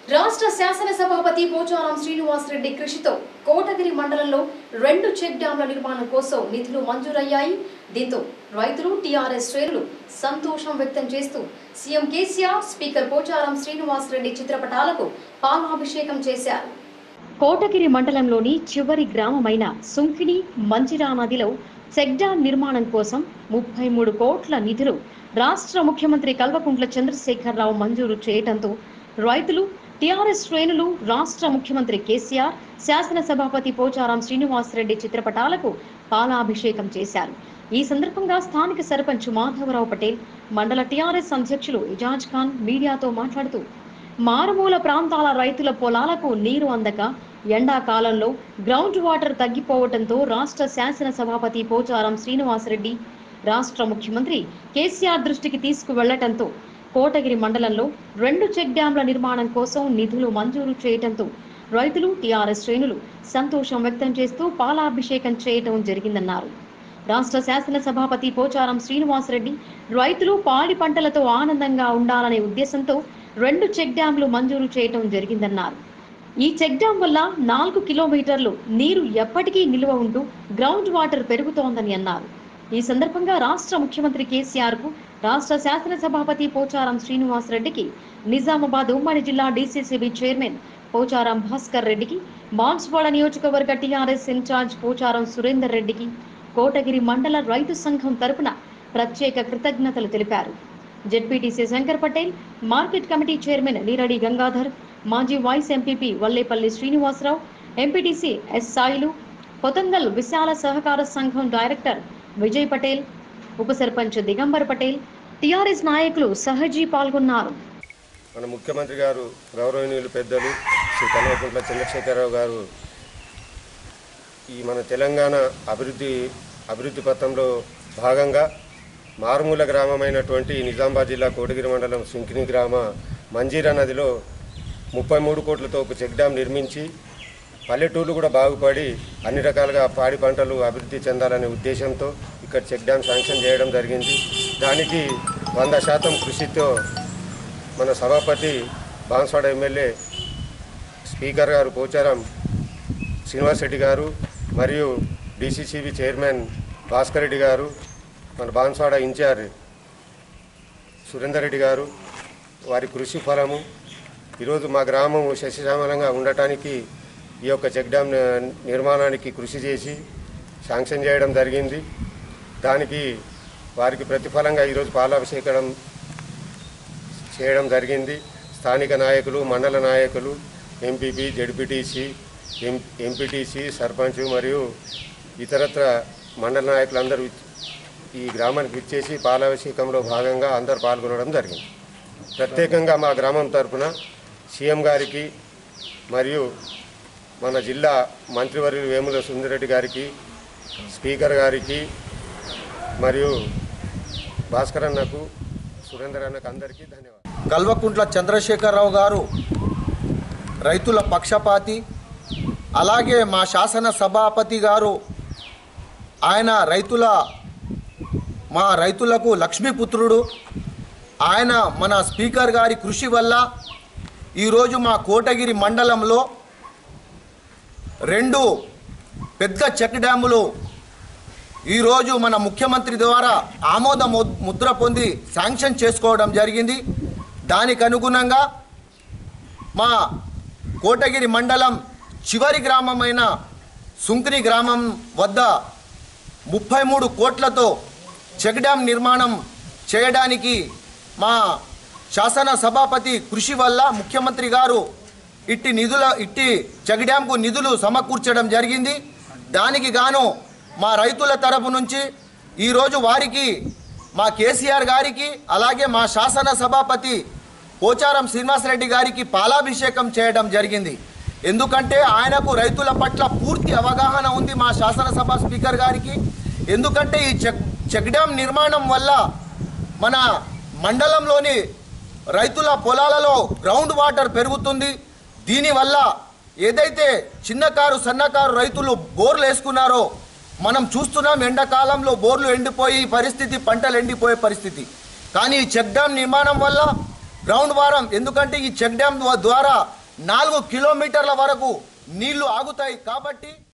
రాష్ట్ర శాసనసభాపతి పోచారం శ్రీనివాసరెడ్డి కృషితో కోటగిరి మండలంలో రెండు చెక్ డ్యాంల నిర్మాణం కోసం నిధులు మంజూరయ్యాయి దీంతో రైతులు టీఆర్ఎస్ శ్రేణులు సంతోషం వ్యక్తం చేస్తూ సీఎం కేసీఆర్ స్పీకర్ పోచారం శ్రీనివాసరెడ్డి చిత్రపటాలకు పాలాభిషేకం చేశారు కోటగిరి మండలంలోని చివరి గ్రామమైన సుంకిని మంచిరా నదిలో చెక్ డ్యాం నిర్మాణం కోసం ముప్పై మూడు కోట్ల నిధులు రాష్ట్ర ముఖ్యమంత్రి కల్వకుంట్ల చంద్రశేఖరరావు మంజూరు చేయడంతో రైతులు టీఆర్ఎస్ శ్రేణులు రాష్ట్ర ముఖ్యమంత్రి కేసీఆర్ శాసనసభాపతి పోచారం శ్రీనివాసరెడ్డి చిత్రపటాలకు పాలాభిషేకం చేశారు ఈ సందర్భంగా స్థానిక సర్పంచ్ మాధవరావు పటేల్ మండల టీఆర్ఎస్ అధ్యక్షులు ఇజాజ్ ఖాన్ మీడియాతో మాట్లాడుతూ మారుమూల ప్రాంతాల రైతుల పొలాలకు నీరు అందక ఎండాకాలంలో గ్రౌండ్ వాటర్ తగ్గిపోవడంతో రాష్ట్ర శాసన సభాపతి పోచారం శ్రీనివాసరెడ్డి రాష్ట్ర ముఖ్యమంత్రి కేసీఆర్ దృష్టికి తీసుకువెళ్లటంతో కోటగిరి మండలంలో రెండు చెక్ డ్యాంల నిర్మాణం కోసం నిధులు మంజూరు చేయటంతో రైతులు టీఆర్ఎస్ శ్రేణులు సంతోషం వ్యక్తం చేస్తూ పాలాభిషేకం చేయటం జరిగిందన్నారు రాష్ట్ర శాసన సభాపతి పోచారం శ్రీనివాసరెడ్డి రైతులు పాడి పంటలతో ఆనందంగా ఉండాలనే ఉద్దేశంతో రెండు చెక్ డ్యాంలు మంజూరు చేయటం జరిగిందన్నారు ఈ చెక్ డ్యాం వల్ల నాలుగు కిలోమీటర్లు నీరు ఎప్పటికీ నిల్వ ఉంటూ గ్రౌండ్ వాటర్ పెరుగుతోందని అన్నారు ఈ సందర్భంగా రాష్ట్ర ముఖ్యమంత్రి కేసీఆర్ కు రాష్ట్ర శాసన సభాపతి పోచారం శ్రీనివాసరెడ్డికి నిజామాబాద్ ఉమ్మడి జిల్లా డీసీసీబీ చైర్మన్ పోచారం భాస్కర్ రెడ్డికి బాన్స్వాడ నియోజకవర్గ టీఆర్ఎస్ ఇన్ఛార్జ్ పోచారం సురేందర్ రెడ్డికి కోటగిరి మండల రైతు సంఘం తరపున ప్రత్యేక కృతజ్ఞతలు తెలిపారు ZPTC Shankar Patel market committee chairman Neeradi Gangadhar మాజీ vice MPP Vallepalli Srinivasa Rao MPTC S Sailu Pothangal విశాల సహకార సంఘం డైరెక్టర్ విజయ్ పటేల్ ఉప సర్పంచ్ దిగంబర్ పటేల్ టీఆర్ఎస్ నాయకులు సహజీ పాల్గొన్నారు మన ముఖ్యమంత్రి గారు గౌరవనీయులు పెద్దలు శ్రీ కల్వకుంట్ల చంద్రశేఖరరావు గారు ఈ మన తెలంగాణ అభివృద్ధి అభివృద్ధి పథంలో భాగంగా మారుమూల గ్రామమైనటువంటి నిజామాబాద్ జిల్లా కోటగిరి మండలం సుంకిని గ్రామ మంజీరా నదిలో ముప్పై మూడు కోట్లతో ఒక చెక్ డ్యాం నిర్మించి పల్లెటూర్లు కూడా బాగుపడి అన్ని రకాలుగా పాడి పంటలు అభివృద్ధి చెందాలనే ఉద్దేశంతో ఇక్కడ చెక్ డ్యాం శాంక్షన్ చేయడం జరిగింది దానికి వంద శాతం కృషితో మన సభాపతి బాన్స్వాడ ఎమ్మెల్యే స్పీకర్ గారు పోచారం శ్రీనివాస్ రెడ్డి గారు మరియు డిసిసిబి చైర్మన్ భాస్కర్ రెడ్డి గారు మన బాన్స్వాడ ఇన్ఛార్జ్ సురేందర్ రెడ్డి గారు వారి కృషి ఫలము ఈరోజు మా గ్రామం శశిశామలంగా ఉండటానికి ఈ యొక్క చెక్ డ్యామ్ ని- నిర్మాణానికి కృషి చేసి శాంక్షన్ చేయడం జరిగింది దానికి వారికి ప్రతిఫలంగా ఈరోజు పాలాభిషేకం చేయడం జరిగింది స్థానిక నాయకులు మండల నాయకులు MPP ZPTC M MPTC sarpanch మరియు ఇతరత్ర మండల నాయకులందరూ ఈ గ్రామానికి విచ్చేసి పాలాభిషేకంలో భాగంగా అందరు పాల్గొనడం జరిగింది ప్రత్యేకంగా మా గ్రామం తరపున సీఎం గారికి మరియు మన జిల్లా మంత్రివర్యులు వేముల సుందరెడ్డి గారికి స్పీకర్ గారికి మరియు భాస్కర్ అన్నకు సురేందర్ అన్నకు అందరికీ ధన్యవాదాలు కల్వకుంట్ల చంద్రశేఖరరావు గారు రైతుల పక్షపాతి అలాగే మా శాసన సభాపతి గారు ఆయన రైతుల మా రైతులకు లక్ష్మీపుత్రుడు ఆయన మన స్పీకర్ గారి కృషి వల్ల ఈరోజు మా కోటగిరి మండలంలో రెండు పెద్ద చెక్ డ్యాములు ఈరోజు మన ముఖ్యమంత్రి ద్వారా ఆమోద ము- ముద్ర పొంది శాంక్షన్ చేసుకోవడం జరిగింది దానికి అనుగుణంగా మా కోటగిరి మండలం చివరి గ్రామమైన సుంకిని గ్రామం వద్ద ముప్పై మూడు కోట్లతో చెక్ డ్యాం నిర్మాణం చేయడానికి మా శాసన సభాపతి కృషి వల్ల ముఖ్యమంత్రి గారు ఇట్టి నిధుల ఇట్టి చెక్ డ్యాంకు నిధులు సమకూర్చడం జరిగింది దానికి గాను మా రైతుల తరపు నుంచి ఈరోజు వారికి మా కేసీఆర్ గారికి అలాగే మా శాసన సభాపతి పోచారం శ్రీనివాసరెడ్డి గారికి పాలాభిషేకం చేయడం జరిగింది ఎందుకంటే ఆయనకు రైతుల పట్ల పూర్తి అవగాహన ఉంది మా శాసనసభ స్పీకర్ గారికి ఎందుకంటే ఈ చెక్ చెక్ డ్యాం నిర్మాణం వల్ల మన మండలంలోని రైతుల పొలాలలో గ్రౌండ్ వాటర్ పెరుగుతుంది దీనివల్ల ఏదైతే చిన్నకారు సన్నకారు రైతులు బోర్లు వేసుకున్నారో మనం చూస్తున్నాం ఎండాకాలంలో బోర్లు ఎండిపోయి పరిస్థితి పంటలు ఎండిపోయే పరిస్థితి కానీ ఈ చెక్ డ్యాం నిర్మాణం వల్ల గ్రౌండ్ వారం ఎందుకంటే ఈ చెక్ డ్యామ్ ద్వా- ద్వారా నాలుగు కిలోమీటర్ల వరకు నీళ్లు ఆగుతాయి కాబట్టి